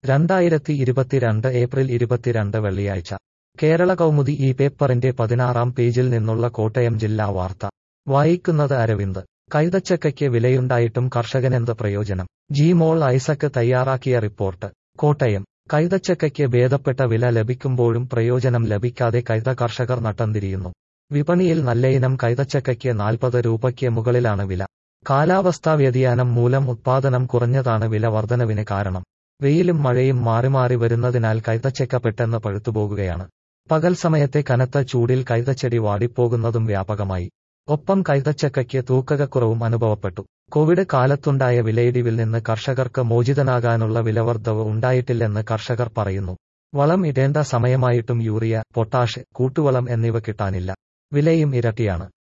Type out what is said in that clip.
രണ്ടായിരത്തി ഇരുപത്തിരണ്ട് ഏപ്രിൽ ഇരുപത്തിരണ്ട് വെള്ളിയാഴ്ച കേരള കൗമുദി ഈ പേപ്പറിന്റെ പതിനാറാം പേജിൽ നിന്നുള്ള കോട്ടയം ജില്ലാ വാർത്ത വായിക്കുന്നത് അരവിന്ദ് കൈതച്ചക്കയ്ക്ക് വിലയുണ്ടായിട്ടും കർഷകനെന്ത് പ്രയോജനം ജി മോൾ ഐസക്ക് തയ്യാറാക്കിയ റിപ്പോർട്ട് കോട്ടയം കൈതച്ചക്കയ്ക്ക് ഭേദപ്പെട്ട വില ലഭിക്കുമ്പോഴും പ്രയോജനം ലഭിക്കാതെ കൈത കർഷകർ നട്ടംതിരിയുന്നു വിപണിയിൽ നല്ലയിനം കൈതച്ചക്കയ്ക്ക് നാൽപ്പത് രൂപയ്ക്ക് മുകളിലാണ് വില കാലാവസ്ഥാ വ്യതിയാനം മൂലം ഉത്പാദനം കുറഞ്ഞതാണ് വില വർധനവിന് കാരണം വെയിലും മഴയും മാറി മാറി വരുന്നതിനാൽ കൈതച്ചക്ക പെട്ടെന്ന് പഴുത്തുപോകുകയാണ് പകൽ സമയത്തെ കനത്ത ചൂടിൽ കൈതച്ചെടി വാടിപ്പോകുന്നതും വ്യാപകമായി ഒപ്പം കൈതച്ചക്കയ്ക്ക് തൂക്കകക്കുറവും അനുഭവപ്പെട്ടു കോവിഡ് കാലത്തുണ്ടായ വിലയിടിവിൽ നിന്ന് കർഷകർക്ക് മോചിതനാകാനുള്ള വിലവർദ്ധവ് ഉണ്ടായിട്ടില്ലെന്ന് കർഷകർ പറയുന്നു വളം ഇടേണ്ട സമയമായിട്ടും യൂറിയ പൊട്ടാഷ് കൂട്ടുവളം എന്നിവ കിട്ടാനില്ല വിലയും ഇരട്ടിയാണ്